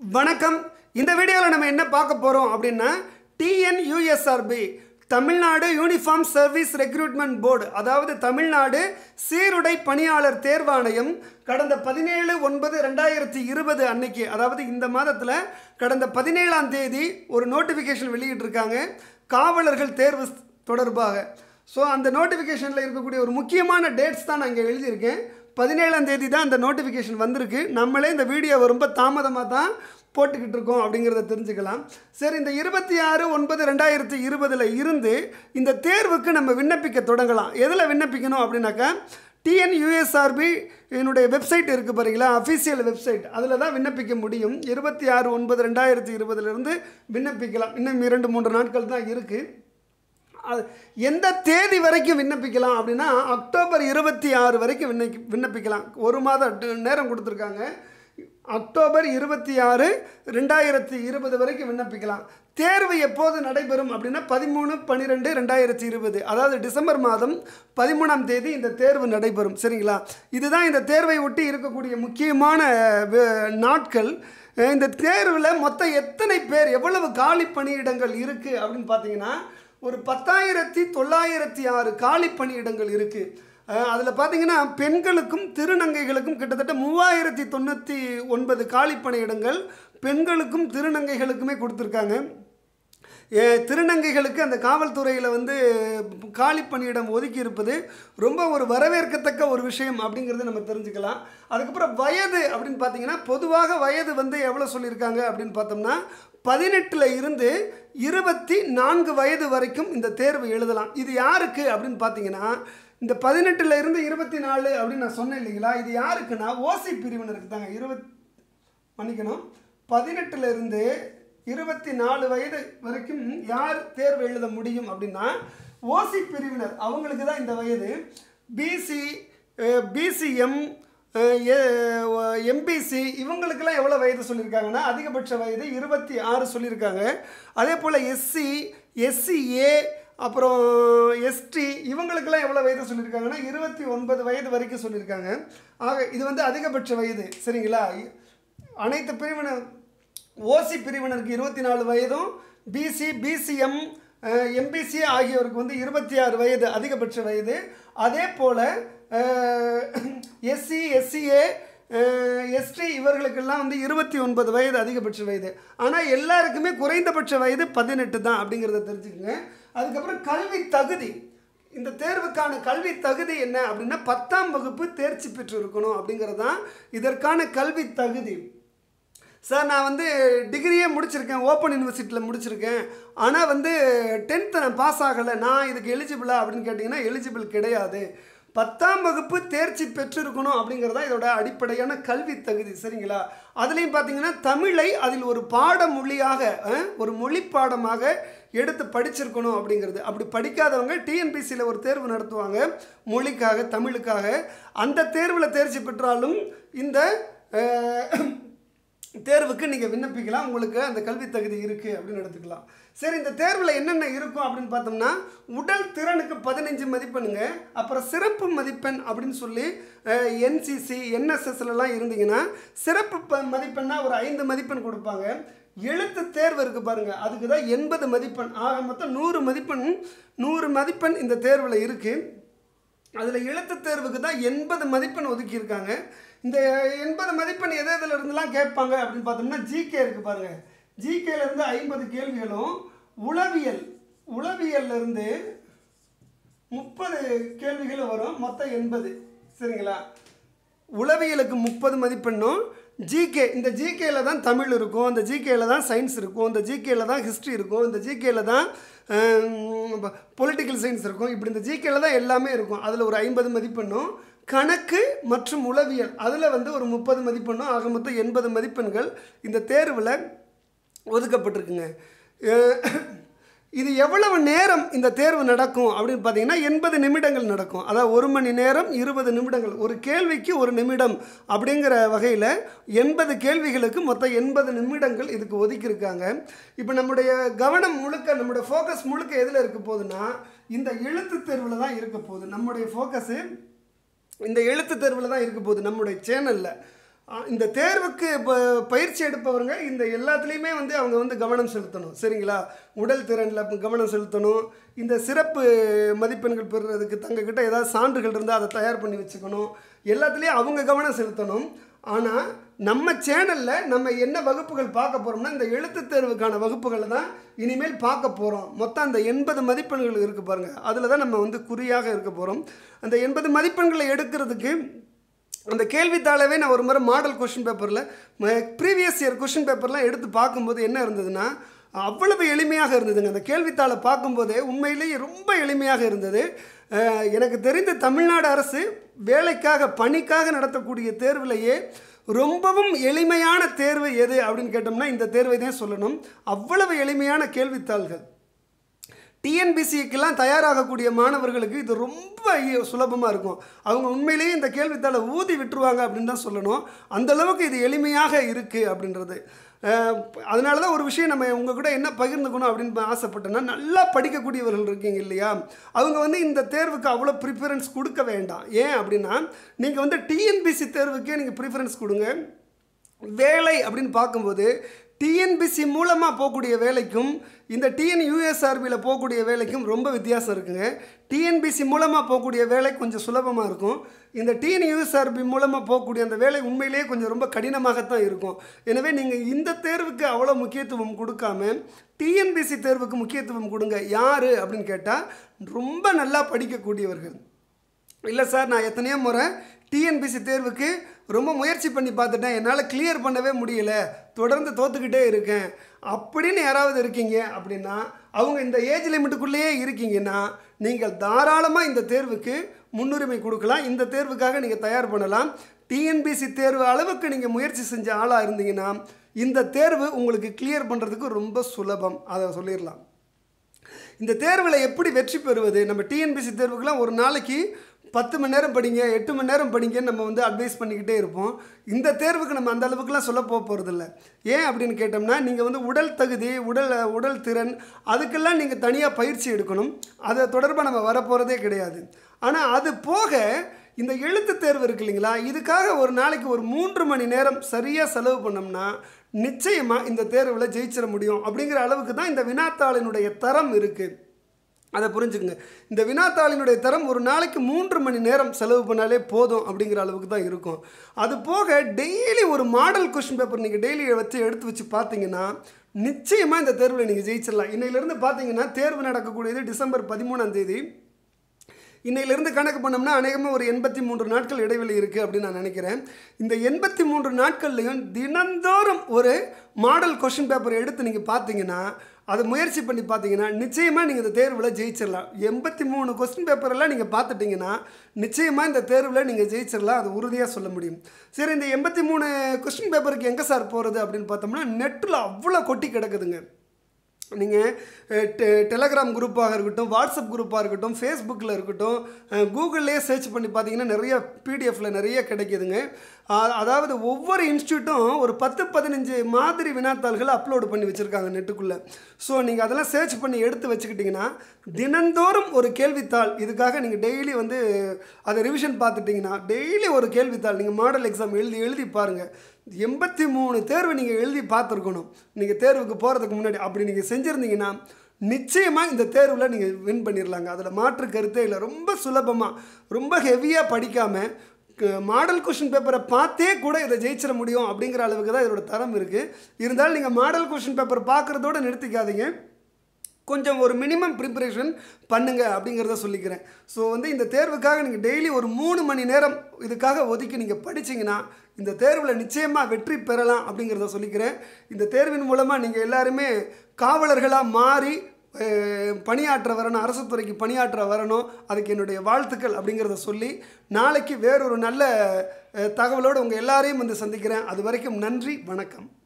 வணக்கம் இந்த வீடியோவில் நம்ம என்ன பார்க்க போகிறோம் அப்படின்னா TNUSRB Tamil Nadu uniform service recruitment board அதாவது தமிழ்நாடு சீருடை பணியாளர் தேர்வாணையம் கடந்த பதினேழு ஒன்பது ரெண்டாயிரத்தி இருபது அன்னைக்கு அதாவது இந்த மாதத்தில் கடந்த பதினேழாம் தேதி ஒரு நோட்டிஃபிகேஷன் வெளியிட்டிருக்காங்க காவலர்கள் தேர்வு தொடர்பாக ஸோ அந்த நோட்டிஃபிகேஷனில் இருக்கக்கூடிய ஒரு முக்கியமான டேட்ஸ் தான் நான் இங்கே எழுதியிருக்கேன் பதினேழாம் தேதி தான் அந்த நோட்டிஃபிகேஷன் வந்திருக்கு நம்மளே இந்த வீடியோ ரொம்ப தாமதமாக தான் போட்டுக்கிட்டு இருக்கோம் அப்படிங்கிறத தெரிஞ்சுக்கலாம் சரி இந்த இருபத்தி ஆறு ஒன்பது ரெண்டாயிரத்தி இருபதில் இருந்து இந்த தேர்வுக்கு நம்ம விண்ணப்பிக்க தொடங்கலாம் எதில் விண்ணப்பிக்கணும் அப்படின்னாக்கா டிஎன்யூஎஸ்ஆர்பி என்னுடைய வெப்சைட் இருக்குது பாருங்களா அஃபீஷியல் வெப்சைட் அதில் தான் விண்ணப்பிக்க முடியும் இருபத்தி ஆறு ஒன்பது ரெண்டாயிரத்தி இருபதுலேருந்து விண்ணப்பிக்கலாம் இன்னும் இரண்டு மூன்று நாட்கள் தான் இருக்குது அது எந்த தேதி வரைக்கும் விண்ணப்பிக்கலாம் அப்படின்னா அக்டோபர் இருபத்தி ஆறு வரைக்கும் விண்ணப்பி விண்ணப்பிக்கலாம் ஒரு மாத ட- நேரம் கொடுத்துருக்காங்க அக்டோபர் இருபத்தி ஆறு ரெண்டாயிரத்தி இருபது வரைக்கும் விண்ணப்பிக்கலாம் தேர்வு எப்போது நடைபெறும் அப்படின்னா பதிமூணு பன்னிரெண்டு ரெண்டாயிரத்தி இருபது அதாவது டிசம்பர் மாதம் பதிமூணாம் தேதி இந்த தேர்வு நடைபெறும் சரிங்களா இதுதான் இந்த தேர்வை ஒட்டி இருக்கக்கூடிய முக்கியமான வே- நாட்கள் அஹ் இந்த தேர்வில் மொத்தம் எத்தனை பேர் எவ்வளவு காலி பணியிடங்கள் இருக்குது அப்படின்னு பார்த்தீங்கன்னா ஒரு பத்தாயிரத்தி தொள்ளாயிரத்தி ஆறு காலி பணியிடங்கள் இருக்குது அதில் பார்த்தீங்கன்னா பெண்களுக்கும் திருநங்கைகளுக்கும் கிட்டத்தட்ட மூவாயிரத்தி தொண்ணூற்றி ஒன்பது காலி பணியிடங்கள் பெண்களுக்கும் திருநங்கைகளுக்குமே கொடுத்துருக்காங்க ஏ, திருநங்கைகளுக்கு அந்த காவல்துறையில் வந்து காலி பணியிடம் ஒதுக்கி இருப்பது ரொம்ப ஒரு வரவேற்கத்தக்க ஒரு விஷயம் அப்படிங்கிறத நம்ம தெரிஞ்சுக்கலாம் அதுக்கப்புறம் வயது அப்படின்னு பார்த்தீங்கன்னா பொதுவாக வயது வந்து எவ்வளோ சொல்லியிருக்காங்க அப்படின்னு பார்த்தோம்னா பதினெட்டில் இருந்து இருபத்தி நான்கு வயது வரைக்கும் இந்த தேர்வு எழுதலாம் இது யாருக்கு அப்படின்னு பார்த்தீங்கன்னா இந்த பதினெட்டுல இருந்து இருபத்தி நாலு அப்படின்னு நான் சொன்னேன் இல்லைங்களா இது யாருக்குன்னா ஓசி பிரிவினருக்கு தாங்க இருபத் மன்னிக்கணும் பதினெட்டுல இருந்து இருபத்தி நாலு வயது வரைக்கும் யார் தேர்வு எழுத முடியும் அப்படின்னா ஓசி பிரிவினர் அவங்களுக்கு தான் இந்த வயது பிசி பிசிஎம் எம்பிசி இவங்களுக்கெல்லாம் எவ்வளோ வயது சொல்லியிருக்காங்கன்னா அதிகபட்ச வயது இருபத்தி ஆறு சொல்லியிருக்காங்க அதே போல் எஸ்சி எஸ்சிஏ அப்புறம் எஸ்டி இவங்களுக்கெல்லாம் எவ்வளோ வயது சொல்லியிருக்காங்கன்னா இருபத்தி ஒன்பது வயது வரைக்கும் சொல்லியிருக்காங்க ஆக இது வந்து அதிகபட்ச வயது சரிங்களா அனைத்து பிரிவினர் ஓசி பிரிவினருக்கு இருபத்தி நாலு வயதும் பிசி பிசிஎம் எம்பிசி ஆகியோருக்கு வந்து இருபத்தி ஆறு வயது அதிகபட்ச வயது அதே போல் எஸ்சி எஸ்சிஏ எஸ்டி இவர்களுக்கெல்லாம் வந்து இருபத்தி ஒன்பது வயது அதிகபட்ச வயது ஆனால் எல்லாருக்குமே குறைந்தபட்ச வயது பதினெட்டு தான் அப்படிங்கிறத தெரிஞ்சுக்கங்க அதுக்கப்புறம் கல்வி தகுதி இந்த தேர்வுக்கான கல்வி தகுதி என்ன அப்படின்னா பத்தாம் வகுப்பு தேர்ச்சி பெற்று இருக்கணும் அப்படிங்கிறது தான் இதற்கான கல்வி தகுதி சார் நான் வந்து டிகிரியே முடிச்சிருக்கேன் ஓப்பன் யூனிவர்சிட்டியில் முடிச்சிருக்கேன் ஆனால் வந்து டென்த்து நான் பாஸ் ஆகலை நான் இதுக்கு எலிஜிபிளா அப்படின்னு கேட்டிங்கன்னா எலிஜிபிள் கிடையாது பத்தாம் வகுப்பு தேர்ச்சி பெற்றிருக்கணும் அப்படிங்கிறது தான் இதோட அடிப்படையான கல்வி தகுதி சரிங்களா அதுலேயும் பார்த்தீங்கன்னா தமிழை அதில் ஒரு பாடமொழியாக அஹ், ஒரு மொழி பாடமாக எடுத்து படிச்சிருக்கணும் அப்படிங்கிறது அப்படி படிக்காதவங்க டிஎன்பிசியில் ஒரு தேர்வு நடத்துவாங்க மொழிக்காக தமிழுக்காக அந்த தேர்வில் தேர்ச்சி பெற்றாலும் இந்த அஹ், தேர்வுக்கு நீங்கள் விண்ணப்பிக்கலாம் உங்களுக்கு அந்த கல்வி தகுதி இருக்குது அப்படின்னு எடுத்துக்கலாம் சரி இந்த தேர்வில் என்னென்ன இருக்கும் அப்படின்னு பார்த்தோம்னா உடல் திறனுக்கு பதினஞ்சு மதிப்பெண்ணுங்க அப்புறம் சிறப்பு மதிப்பெண் அப்படின்னு சொல்லி என்சிசி என்எஸ்எஸ்லலாம் இருந்தீங்கன்னா சிறப்பு ப மதிப்பெண்ணா ஒரு ஐந்து மதிப்பெண் கொடுப்பாங்க எழுத்து தேர்வு இருக்குது பாருங்கள் அதுக்கு தான் எண்பது மதிப்பெண் ஆக மொத்தம் நூறு மதிப்பெண் நூறு மதிப்பெண் இந்த தேர்வில் இருக்குது அதில் எழுத்து தேர்வுக்கு தான் எண்பது மதிப்பெண் ஒதுக்கியிருக்காங்க இந்த எண்பது மதிப்பெண் எது எதுல இருந்துலாம் கேட்பாங்க அப்படின்னு பார்த்தோம்னா ஜிகே இருக்குது பாருங்கள் ஜிகேல இருந்து ஐம்பது கேள்விகளும் உளவியல் உளவியல்ல இருந்து முப்பது கேள்விகளும் வரும் மொத்தம் எண்பது சரிங்களா உளவியலுக்கு முப்பது மதிப்பெண்ணும் ஜிகே இந்த ஜிகேல தான் தமிழ் இருக்கும் இந்த ஜிகேல தான் சயின்ஸ் இருக்கும் இந்த ஜிகேல தான் ஹிஸ்ட்ரி இருக்கும் இந்த ஜிகேல தான் பொலிட்டிக்கல் சயின்ஸ் இருக்கும் இப்படி இந்த ஜிகேல தான் எல்லாமே இருக்கும் அதில் ஒரு ஐம்பது மதிப்பெண்ணும் கணக்கு மற்றும் உளவியல் அதில் வந்து ஒரு முப்பது மதிப்பெண்ணும் ஆக மொத்தம் எண்பது மதிப்பெண்கள் இந்த தேர்வில் ஒதுக்கப்பட்டிருக்குங்க அஹ் இது எவ்வளவு நேரம் இந்த தேர்வு நடக்கும் அப்படின்னு பார்த்தீங்கன்னா எண்பது நிமிடங்கள் நடக்கும் அதாவது ஒரு மணி நேரம் இருபது நிமிடங்கள் ஒரு கேள்விக்கு ஒரு நிமிடம் அப்படிங்கிற வகையில் எண்பது கேள்விகளுக்கு மொத்தம் எண்பது நிமிடங்கள் இதுக்கு ஒதுக்கியிருக்காங்க இப்போ நம்முடைய கவனம் முழுக்க நம்முடைய ஃபோக்கஸ் முழுக்க எதில் இருக்க போகுதுன்னா இந்த எழுத்து தேர்வில் தான் இருக்க போகுது நம்முடைய ஃபோக்கஸு இந்த எழுத்து தேர்வில் தான் இருக்க போகுது நம்முடைய சேனலில் அஹ், இந்த தேர்வுக்கு ப- பயிற்சி எடுப்பவங்க இந்த எல்லாத்துலேயுமே வந்து அவங்க வந்து கவனம் செலுத்தணும் சரிங்களா உடல் திறனில் கவனம் செலுத்தணும் இந்த சிறப்பு மதிப்பெண்கள் பெறுறதுக்கு தங்கக்கிட்ட ஏதாவது சான்றுகள் இருந்தால் அதை தயார் பண்ணி வச்சுக்கணும் எல்லாத்துலேயும் அவங்க கவனம் செலுத்தணும் ஆனால் நம்ம சேனலில் நம்ம என்ன வகுப்புகள் பார்க்க போகிறோம்னா இந்த எழுத்துத் தேர்வுக்கான வகுப்புகளை தான் இனிமேல் பார்க்க போகிறோம் மொத்தம் அந்த எண்பது மதிப்பெண்கள் இருக்குது பாருங்கள் அதில் தான் நம்ம வந்து குறியாக இருக்க போகிறோம் அந்த எண்பது மதிப்பெண்களை எடுக்கிறதுக்கு அந்த கேள்வித்தாளவே நான் ஒரு முறை மாடல் கொஷின் பேப்பரில் ப்ரீவியஸ் இயர் கொஷின் பேப்பர்லாம் எடுத்து பார்க்கும்போது என்ன இருந்ததுன்னா அவ்வளவு எளிமையாக இருந்ததுங்க அந்த கேள்வித்தாளை பார்க்கும்போதே உண்மையிலேயே ரொம்ப எளிமையாக இருந்தது அஹ், எனக்கு தெரிந்த தமிழ்நாடு அரசு வேலைக்காக பணிக்காக நடத்தக்கூடிய தேர்விலேயே ரொம்பவும் எளிமையான தேர்வு எது அப்படின்னு கேட்டோம்னா இந்த தேர்வை தான் சொல்லணும் அவ்வளவு எளிமையான கேள்வித்தாள்கள் டிஎன்பிசிக்கெல்லாம் தயாராகக்கூடிய மாணவர்களுக்கு இது ரொம்ப சுலபமாக இருக்கும் அவங்க உண்மையிலேயே இந்த கேள்வித்தாளை ஊதி விட்டுருவாங்க அப்படின்னு தான் சொல்லணும் அந்த அளவுக்கு இது எளிமையாக இருக்குது அப்படின்றது அஹ், அதனால தான் ஒரு விஷயம் நம்ம உங்கள் கூட என்ன பகிர்ந்துக்கணும் அப்படின்னு ஆசைப்பட்டேன்னா நல்லா படிக்கக்கூடியவர்கள் இருக்கீங்க இல்லையா அவங்க வந்து இந்த தேர்வுக்கு அவ்வளோ ப்ரிஃபரன்ஸ் கொடுக்க வேண்டாம் ஏன் அப்படின்னா நீங்கள் வந்து டிஎன்பிசி தேர்வுக்கே நீங்கள் ப்ரிஃபரன்ஸ் கொடுங்க வேலை அப்படின்னு பார்க்கும்போது டிஎன்பிசி மூலமாக போகக்கூடிய வேலைக்கும் இந்த டிஎன் யூஎஸ்ஆர்பியில் போகக்கூடிய வேலைக்கும் ரொம்ப வித்தியாசம் இருக்குங்க டிஎன்பிசி மூலமாக போகக்கூடிய வேலை கொஞ்சம் சுலபமாக இருக்கும் இந்த டிஎன் யூஎஸ்ஆர்பி மூலமாக போகக்கூடிய அந்த வேலை உண்மையிலேயே கொஞ்சம் ரொம்ப கடினமாகத்தான் இருக்கும் எனவே நீங்கள் இந்த தேர்வுக்கு அவ்வளோ முக்கியத்துவம் கொடுக்காம டிஎன்பிசி தேர்வுக்கு முக்கியத்துவம் கொடுங்க யார் அப்படின்னு கேட்டால் ரொம்ப நல்லா படிக்கக்கூடியவர்கள் இல்லை சார் நான் எத்தனையோ முறை டிஎன்பிசி தேர்வுக்கு ரொம்ப முயற்சி பண்ணி பார்த்துட்டேன் என்னால் கிளியர் பண்ணவே முடியல தொடர்ந்து தோத்துக்கிட்டே இருக்கேன் அப்படின்னு யாராவது இருக்கீங்க அப்படின்னா அவங்க இந்த ஏஜ் லிமிட்டுக்குள்ளேயே இருக்கீங்கன்னா நீங்கள் தாராளமாக இந்த தேர்வுக்கு முன்னுரிமை கொடுக்கலாம் இந்த தேர்வுக்காக நீங்கள் தயார் பண்ணலாம் டிஎன்பிசி தேர்வு அளவுக்கு நீங்கள் முயற்சி செஞ்ச ஆளாக இருந்தீங்கன்னா இந்த தேர்வு உங்களுக்கு கிளியர் பண்ணுறதுக்கு ரொம்ப சுலபம் அதை சொல்லிடலாம் இந்த தேர்வில் எப்படி வெற்றி பெறுவது நம்ம டிஎன்பிசி தேர்வுக்கெல்லாம் ஒரு நாளைக்கு பத்து மணி நேரம் படிங்க எட்டு மணி நேரம் படிங்கன்னு நம்ம வந்து அட்வைஸ் பண்ணிக்கிட்டே இருப்போம் இந்த தேர்வுக்கு நம்ம அந்த அளவுக்குலாம் சொல்ல போக போகிறதில்ல ஏன் அப்படின்னு கேட்டோம்னா நீங்கள் வந்து உடல் தகுதி உடல் உடல் திறன் அதுக்கெல்லாம் நீங்கள் தனியாக பயிற்சி எடுக்கணும் அதை தொடர்பாக நம்ம வரப்போகிறதே கிடையாது ஆனால் அது போக இந்த எழுத்து தேர்வு இருக்கு இல்லைங்களா இதுக்காக ஒரு நாளைக்கு ஒரு மூன்று மணி நேரம் சரியாக செலவு பண்ணோம்னா நிச்சயமாக இந்த தேர்வில் ஜெயிச்சிட முடியும் அப்படிங்கிற அளவுக்கு தான் இந்த வினாத்தாளினுடைய தரம் இருக்குது அதை புரிஞ்சுக்குங்க இந்த வினாத்தாளினுடைய தரம் ஒரு நாளைக்கு மூன்று மணி நேரம் செலவு பண்ணாலே போதும் அப்படிங்கிற அளவுக்கு தான் இருக்கும் அது போக டெய்லி ஒரு மாடல் கொஷின் பேப்பர் நீங்கள் டெய்லி வச்சு எடுத்து வச்சு பார்த்தீங்கன்னா நிச்சயமாக இந்த தேர்வில் நீங்கள் ஜெயிச்சிடலாம் இன்னையிலேருந்து பார்த்தீங்கன்னா தேர்வு நடக்கக்கூடியது டிசம்பர் பதிமூணாம் தேதி இன்னையிலிருந்து கணக்கு பண்ணோம்னா அநேகமாக ஒரு எண்பத்தி மூன்று நாட்கள் இடைவெளி இருக்குது அப்படின்னு நான் நினைக்கிறேன் இந்த எண்பத்தி மூன்று நாட்கள்லையும் தினந்தோறும் ஒரு மாடல் கொஷின் பேப்பர் எடுத்து நீங்கள் பார்த்தீங்கன்னா அதை முயற்சி பண்ணி பார்த்தீங்கன்னா நிச்சயமாக நீங்கள் இந்த தேர்வில் ஜெயிச்சிடலாம் எண்பத்தி மூணு கொஸ்டின் பேப்பரெல்லாம் நீங்கள் பார்த்துட்டிங்கன்னா நிச்சயமாக இந்த தேர்வில் நீங்கள் ஜெயிச்சிடலாம் அது உறுதியாக சொல்ல முடியும் சரி இந்த எண்பத்தி மூணு கொஸ்டின் பேப்பருக்கு எங்கே சார் போகிறது அப்படின்னு பார்த்தோம்னா நெட்டில் அவ்வளோ கொட்டி கிடக்குதுங்க நீங்கள் டெ டெலகிராம் குரூப்பாக இருக்கட்டும் வாட்ஸ்அப் குரூப்பாக இருக்கட்டும் ஃபேஸ்புக்கில் இருக்கட்டும் கூகுள்லேயே சர்ச் பண்ணி பார்த்தீங்கன்னா நிறைய பிடிஎஃப்ல நிறைய கிடைக்குதுங்க அ- அதாவது ஒவ்வொரு இன்ஸ்டியூட்டும் ஒரு பத்து பதினஞ்சு மாதிரி வினாத்தாள்களை அப்லோடு பண்ணி வச்சுருக்காங்க நெட்டுக்குள்ளே ஸோ நீங்கள் அதெல்லாம் சர்ச் பண்ணி எடுத்து வச்சுக்கிட்டிங்கன்னா தினந்தோறும் ஒரு கேள்வித்தாள் இதுக்காக நீங்கள் டெய்லி வந்து அதை ரிவிஷன் பார்த்துட்டிங்கன்னா டெய்லி ஒரு கேள்வித்தாள் நீங்கள் மாடல் எக்ஸாம் எழுதி எழுதி பாருங்கள் எண்பத்தி மூணு தேர்வு நீங்கள் எழுதி பார்த்துருக்கணும் நீங்கள் தேர்வுக்கு போகிறதுக்கு முன்னாடி அப்படி நீங்கள் செஞ்சுருந்தீங்கன்னா நிச்சயமாக இந்த தேர்வில் நீங்கள் வின் பண்ணிடலாங்க அதில் மாற்று கருத்தே இல்லை ரொம்ப சுலபமாக ரொம்ப ஹெவியாக படிக்காமல் மாடல் கொஷின் பேப்பரை பார்த்தே கூட இதை ஜெயிச்சிட முடியும் அப்படிங்கிற அளவுக்கு தான் இதோட தரம் இருக்குது இருந்தாலும் நீங்கள் மாடல் கொஷின் பேப்பர் பார்க்குறதோட நிறுத்திக்காதீங்க கொஞ்சம் ஒரு மினிமம் ப்ரிப்பரேஷன் பண்ணுங்க அப்படிங்கிறத சொல்லிக்கிறேன் ஸோ வந்து இந்த தேர்வுக்காக நீங்கள் டெய்லி ஒரு மூணு மணி நேரம் இதுக்காக ஒதுக்கி நீங்கள் படிச்சீங்கன்னா இந்த தேர்வில் நிச்சயமாக வெற்றி பெறலாம் அப்படிங்கிறத சொல்லிக்கிறேன் இந்த தேர்வின் மூலமாக நீங்கள் எல்லாருமே காவலர்களாக மாறி அஹ், பணியாற்ற வரணும் அரசு துறைக்கு பணியாற்ற வரணும் அதுக்கு என்னுடைய வாழ்த்துக்கள் அப்படிங்கிறத சொல்லி நாளைக்கு வேறொரு நல்ல அஹ், தகவலோடு உங்கள் எல்லாரையும் வந்து சந்திக்கிறேன் அது வரைக்கும் நன்றி வணக்கம்